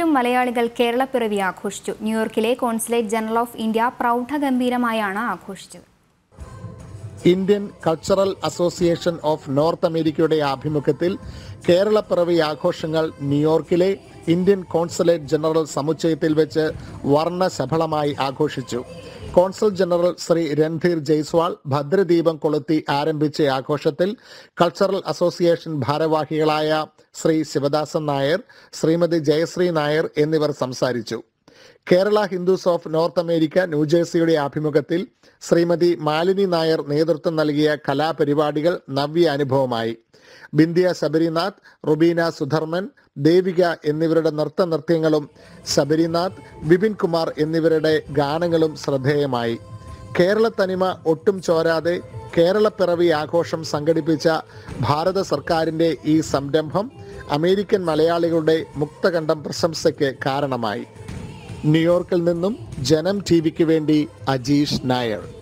മലയാളികൾ കേരളപ്പിറവി ആഘോഷിച്ചു ന്യൂയോർക്കിലെ കോൺസുലേറ്റ് ജനറൽ ഓഫ് ഇന്ത്യ പ്രൗഢഗംഭീരമായാണ് ആഘോഷിച്ചത് Indian cultural association of north അമേരിക്കയുടെ ആഭിമുഖ്യത്തിൽ കേരളപ്പിറവി ആഘോഷങ്ങൾ ന്യൂയോർക്കിലെ ഇന്ത്യൻ കോൺസുലേറ്റ് ജനറൽ സമുച്ചയത്തിൽ വെച്ച് വർണ്ണശബളമായി ആഘോഷിച്ചു കോൺസൽ ജനറൽ ശ്രീ രൺധീർ ജയ്സ്വാൾ ഭദ്രദീപം കൊളുത്തി ആരംഭിച്ച ആഘോഷത്തിൽ കൾച്ചറൽ അസോസിയേഷൻ ഭാരവാഹികളായ ശ്രീ ശിവദാസൻ നായർ ശ്രീമതി ജയശ്രീ നായർ എന്നിവർ സംസാരിച്ചു Kerala Hindus of North America ന്യൂജേഴ്സിയുടെ ആഭിമുഖ്യത്തിൽ ശ്രീമതി മാലിനി നായർ നേതൃത്വം നൽകിയ കലാപരിപാടികൾ നവ്യ അനുഭവമായി ബിന്ദിയ ശബരിനാഥ് റുബീന സുധർമ്മൻ ദേവിക എന്നിവരുടെ നൃത്ത നൃത്യങ്ങളും ശബരിനാഥ് വിപിൻ കുമാർ എന്നിവരുടെ ഗാനങ്ങളും ശ്രദ്ധേയമായി കേരള തനിമ ഒട്ടും ചോരാതെ കേരളപ്പിറവി ആഘോഷം സംഘടിപ്പിച്ച ഭാരത സർക്കാരിന്റെ ഈ സംരംഭം അമേരിക്കൻ മലയാളികളുടെ മുക്തകണ്ഠം പ്രശംസയ്ക്ക് കാരണമായി ന്യൂയോർക്കിൽ നിന്നും ജനം ടി വിക്ക് വേണ്ടി അജീഷ് നായർ